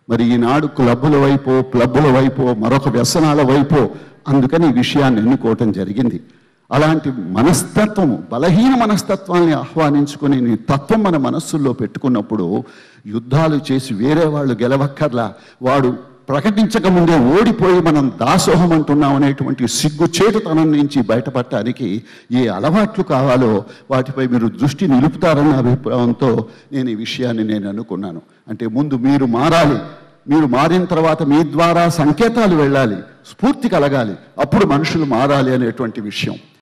మరి ఈనాడు క్లబ్బుల వైపు క్లబ్బుల వైపు మరొక వ్యసనాల వైపు అందుకని ఈ విషయాన్ని ఎన్నుకోవటం జరిగింది అలాంటి మనస్తత్వము బలహీన మనస్తత్వాన్ని ఆహ్వానించుకుని నీ తత్వం మన మనస్సుల్లో పెట్టుకున్నప్పుడు యుద్ధాలు చేసి వేరే వాళ్ళు గెలవక్కర్లా వాడు ప్రకటించక ముందే ఓడిపోయి మనం దాసోహం అంటున్నాం అనేటువంటి సిగ్గుచేటుతనం నుంచి బయటపడటానికి ఏ అలవాట్లు కావాలో వాటిపై మీరు దృష్టి నిలుపుతారన్న అభిప్రాయంతో నేను ఈ విషయాన్ని నేను అనుకున్నాను అంటే ముందు మీరు మారాలి మీరు మారిన తర్వాత మీ ద్వారా సంకేతాలు వెళ్ళాలి స్ఫూర్తి కలగాలి అప్పుడు మనుషులు మారాలి అనేటువంటి విషయం